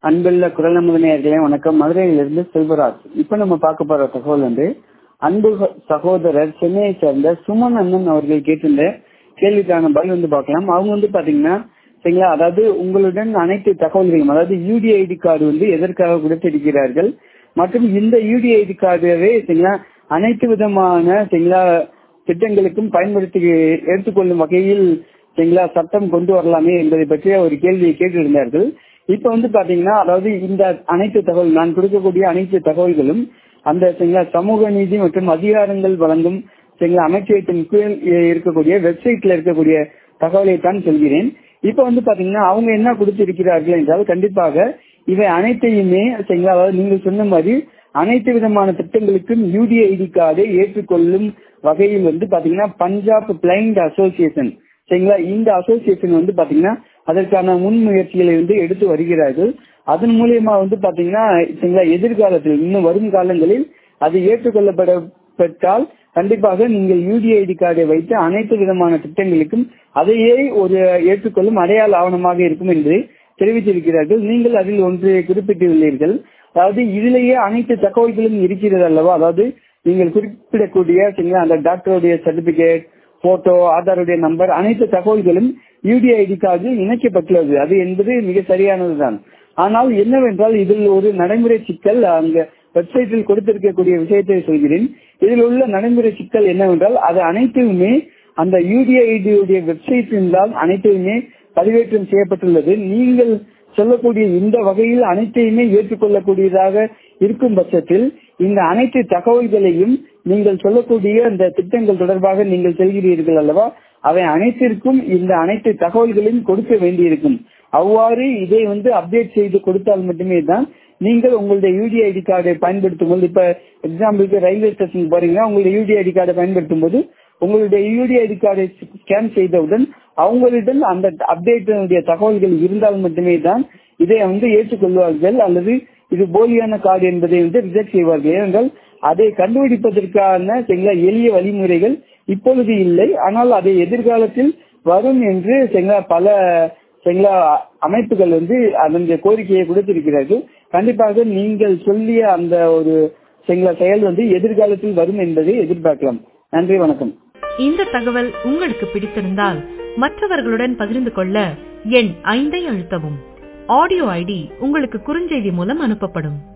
அன்புள்ள குரல் நமதனையர்களே வணக்கம் மதுரையிலிருந்து செல்வராஜ் இப்ப நம்ம பார்க்க போற தகவல் வந்து அன்பு சகோதரர் சென்னையை சேர்ந்த சுமன் அண்ணன் அவர்கள் கேட்டிருந்த கேள்விக்கான பதில் வந்து பார்க்கலாம் அவங்க வந்து பாத்தீங்கன்னா சரிங்களா அதாவது உங்களுடன் அனைத்து தகவல்களும் அதாவது யூடிஐடி கார்டு வந்து எதற்காக கொடுத்திருக்கிறார்கள் மற்றும் இந்த யூடிஐடி கார்டவே சரிங்களா அனைத்து விதமான சரிங்களா திட்டங்களுக்கும் பயன்படுத்தி எடுத்துக்கொள்ளும் வகையில் சரிங்களா சட்டம் கொண்டு வரலாமே என்பதை பற்றிய ஒரு கேள்வியை கேட்டிருந்தார்கள் இப்ப வந்து பாத்தீங்கன்னா அதாவது இந்த அனைத்து தகவல் நான் கொடுக்கக்கூடிய அனைத்து தகவல்களும் அந்த சரிங்களா சமூக நீதி மற்றும் அதிகாரங்கள் வழங்கும் சரிங்களா அமைச்சகத்தின் கீழ் இருக்கக்கூடிய வெப்சைட்ல இருக்கக்கூடிய தகவலை தான் சொல்கிறேன் இப்ப வந்து பாத்தீங்கன்னா அவங்க என்ன கொடுத்திருக்கிறார்கள் என்றால் கண்டிப்பாக இவை அனைத்தையுமே சரிங்களா அதாவது நீங்கள் சொன்ன மாதிரி அனைத்து விதமான திட்டங்களுக்கும் யூடிஐடி கார்டை ஏற்றுக்கொள்ளும் வகையில் வந்து பாத்தீங்கன்னா பஞ்சாப் பிளைண்ட் அசோசியேஷன் சரிங்களா இந்த அசோசியேஷன் வந்து பாத்தீங்கன்னா அதற்கான முன்முயற்சிகளை வந்து எடுத்து வருகிறார்கள் அதன் மூலியமா வந்து பாத்தீங்கன்னா சரிங்களா எதிர்காலத்தில் இன்னும் வரும் காலங்களில் அது ஏற்றுக்கொள்ளப்படப்பட்டால் கண்டிப்பாக நீங்கள் யூடிஐடி கார்டை வைத்து அனைத்து விதமான திட்டங்களுக்கும் அதையே ஒரு ஏற்றுக்கொள்ளும் அடையாள ஆவணமாக இருக்கும் என்று தெரிவித்திருக்கிறார்கள் நீங்கள் அதில் ஒன்று குறிப்பிட்டுள்ளீர்கள் அதாவது இதிலேயே அனைத்து தகவல்களும் இருக்கிறது அல்லவா அதாவது நீங்கள் குறிப்பிடக்கூடிய சரிங்களா அந்த டாக்டருடைய சர்டிபிகேட் போட்டோ ஆதாருடைய நம்பர் அனைத்து தகவல்களும் யூடிஐடி கார்டு இணைக்கப்பட்டுள்ளது அது என்பது மிக சரியானதுதான் ஆனால் என்னவென்றால் இதில் ஒரு நடைமுறை சிக்கல் அங்க வெப்சைட்டில் கொடுத்திருக்கக்கூடிய விஷயத்தை சொல்கிறேன் இதில் உள்ள நடைமுறை சிக்கல் என்னவென்றால் அது அனைத்துமே அந்த யூடிஐடியுடைய வெப்சைட்டில் தான் அனைத்துமே பதிவேற்றம் செய்யப்பட்டுள்ளது நீங்கள் சொல்லக்கூடிய இந்த வகையில் அனைத்தையுமே ஏற்றுக்கொள்ளக்கூடியதாக இருக்கும் பட்சத்தில் இந்த அனைத்து தகவல்களையும் நீங்கள் சொல்லக்கூடிய அந்த திட்டங்கள் தொடர்பாக நீங்கள் செல்கிறீர்கள் அல்லவா அவை அனைத்திற்கும் இந்த அனைத்து தகவல்களையும் கொடுக்க வேண்டியிருக்கும் அவ்வாறு இதை வந்து அப்டேட் செய்து கொடுத்தால் மட்டுமே தான் நீங்கள் உங்களுடைய யூடிஐடி கார்டை பயன்படுத்தும் போது இப்ப எக்ஸாம்பிளுக்கு ரயில்வே ஸ்டேஷன் போறீங்கன்னா உங்களுடைய யூடிஐடி கார்டை பயன்படுத்தும் போது உங்களுடைய யூடிஐடி கார்டை ஸ்கேன் செய்தவுடன் அவங்களிடம் அந்த அப்டேட்டினுடைய தகவல்கள் இருந்தால் மட்டுமே தான் இதை வந்து ஏற்றுக்கொள்வார்கள் அல்லது இது போலியான கார்டு என்பதை வந்து ரிஜெக்ட் செய்வார்கள் ஏனென்றால் அதை கண்டுபிடிப்பதற்கான சரிங்களா எளிய வழிமுறைகள் இப்பொழுது இல்லை ஆனால் அதை எதிர்காலத்தில் வரும் என்று சரிங்களா பல சரிங்களா அமைப்புகள் வந்து அதனுடைய கோரிக்கையை கொடுத்திருக்கிறார்கள் கண்டிப்பாக நீங்கள் சொல்லிய அந்த ஒரு சரிங்களா செயல் வந்து எதிர்காலத்தில் வரும் என்பதை எதிர்பார்க்கலாம் நன்றி வணக்கம் இந்த தகவல் உங்களுக்கு பிடித்திருந்தால் மற்றவர்களுடன் பகிர்ந்து கொள்ள எண் ஐந்தை அழுத்தவும் ஆடியோ ஐடி உங்களுக்கு குறுஞ்செய்தி மூலம் அனுப்பப்படும்